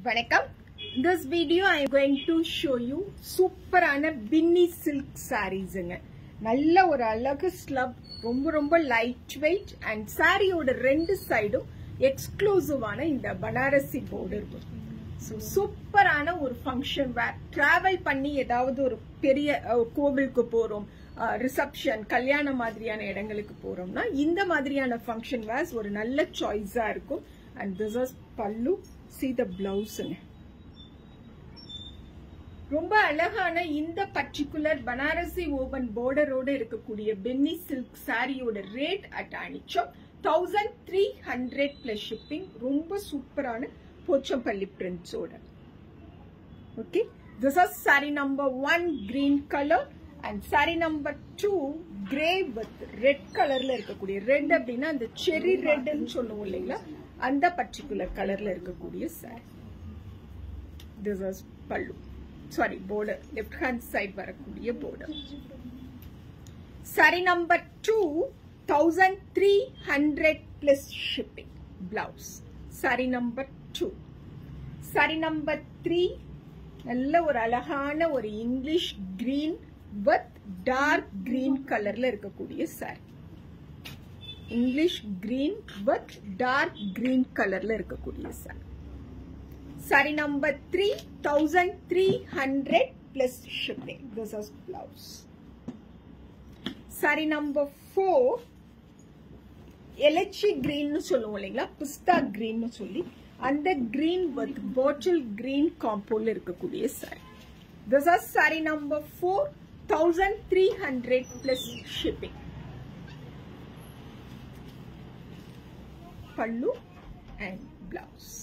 வணக்கம் this video I am going to show you சூப்பரான பின்னி சில்க் சாரீஸுங்க நல்ல ஒரு அழகு ஸ்லப் ரொம்ப ரொம்ப லைட் வெயிட் அண்ட் சாரியோட ரெண்டு சைடும் எக்ஸ்க்ளூசிவான இந்த பனாரசி border இருக்கும் ஸோ சூப்பரான ஒரு ஃபங்க்ஷன் வேர் டிராவல் பண்ணி ஏதாவது ஒரு பெரிய அஹ், கோவிலுக்கு போறோம் ரிசப்ஷன் கல்யாணம் மாதிரியான இடங்களுக்கு போறோம்னா இந்த மாதிரியான ஃபங்க்ஷன் வேர்ஸ் ஒரு நல்ல சாய்ஸா இருக்கும் and this is pallu see the பிளவுஸ்ங்க ரொம்ப அழகான இந்த பர்டிகுலர் பனாரசி ஓபன் பார்டரோட இருக்கக்கூடிய பென்னி சில்க் சாரியோட ரேட் அட் அனிச்சம் thousand three hundred plus shipping ரொம்ப சூப்பரான போச்சம்பள்ளி பிரிண்ட்ஸோட okay this is sari number one green colour and sari number two grey with red கலர்ல இருக்கக்கூடிய ரெட் அப்படின்னா அந்த செரி ரெட்னு சொல்லுவோம் இல்லைங்களா அந்த பர்டிகுலர் கலர்ல இருக்கக்கூடிய sari this is pallu sari border left hand side வரக்கூடிய border sari number two thousand three hundred plus shipping blouse sari number two sari number three நல்ல ஒரு அழகான ஒரு English green with dark green கலர்ல இருக்கக்கூடிய sari English green with dark green கலர்ல இருக்கக்கூடிய sari sari number three thousand three hundred plus shipping this is blouse sari number four எலச்சி கிரீன்னு சொல்லுவோம் இல்லைங்களா பிஸ்தா கிரீன்னு சொல்லி அந்த கிரீன் வித் பாட்டில் கிரீன் காம்போல இருக்கக்கூடிய sari this are sari number four thousand three hundred plus shipping pallu and blouse